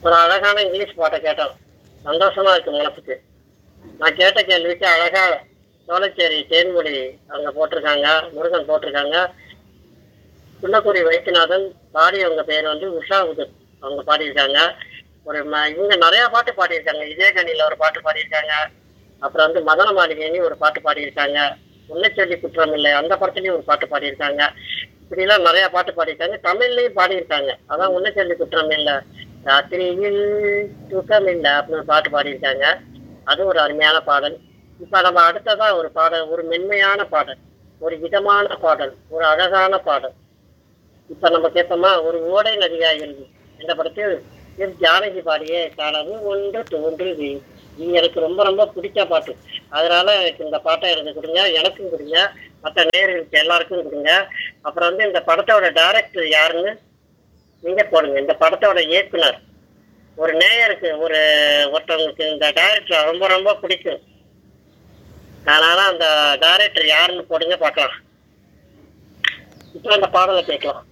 ஒரு அழகான இங்கிலீஷ் பாட்டை கேட்டோம் சந்தோஷமா இருக்கு மனசுக்கு நான் கேட்ட கேள்விக்கு அழகா சோழச்சேரி தேன்மொழி அவங்க போட்டிருக்காங்க முருகன் போட்டிருக்காங்க குன்னக்குடி வைத்தியநாதன் பாடியவங்க பேர் வந்து உஷா உதர் அவங்க பாடியிருக்காங்க ஒரு ம- இவங்க நிறைய பாட்டு பாடியிருக்காங்க இதயகனியில் ஒரு பாட்டு பாடியிருக்காங்க அப்புறம் வந்து மதன மாளிகைனி ஒரு பாட்டு பாடியிருக்காங்க உன்னை சொல்லி குற்றம் இல்லை அந்த படத்துலயும் ஒரு பாட்டு பாடியிருக்காங்க இப்படிலாம் நிறைய பாட்டு பாடியிருக்காங்க தமிழ்லயும் பாடியிருக்காங்க அதான் உன்னை சொல்லி குற்றம் இல்லை ராத்திரியில் தூக்கம் இல்லை அப்படின்னு ஒரு பாட்டு பாடியிருக்காங்க அது ஒரு அருமையான பாடல் இப்ப நம்ம அடுத்ததா ஒரு பாடல் ஒரு மென்மையான பாடல் ஒரு இதமான பாடல் ஒரு அழகான பாடல் இப்ப நம்ம கேட்போமா ஒரு ஓடை நதியாகிறது இந்த படத்தில் எஸ் ஜானகி பாடிய காலவு ஒன்று தோன்றுது இது எனக்கு ரொம்ப ரொம்ப பிடிச்ச பாட்டு அதனால எனக்கு இந்த பாட்டை எனக்கு கொடுங்க எனக்கும் கொடுங்க மற்ற நேயர்களுக்கு எல்லாருக்கும் கொடுங்க அப்புறம் வந்து இந்த படத்தோட டைரக்டர் யாருன்னு நீங்க போடுங்க இந்த படத்தோட இயக்குனர் ஒரு நேயருக்கு ஒரு ஒருத்தவங்களுக்கு இந்த டைரக்டர் ரொம்ப ரொம்ப பிடிக்கும் அதனால அந்த டைரக்டர் யாருன்னு போடுங்க பார்க்கலாம் இப்போ அந்த பாடலை கேட்கலாம்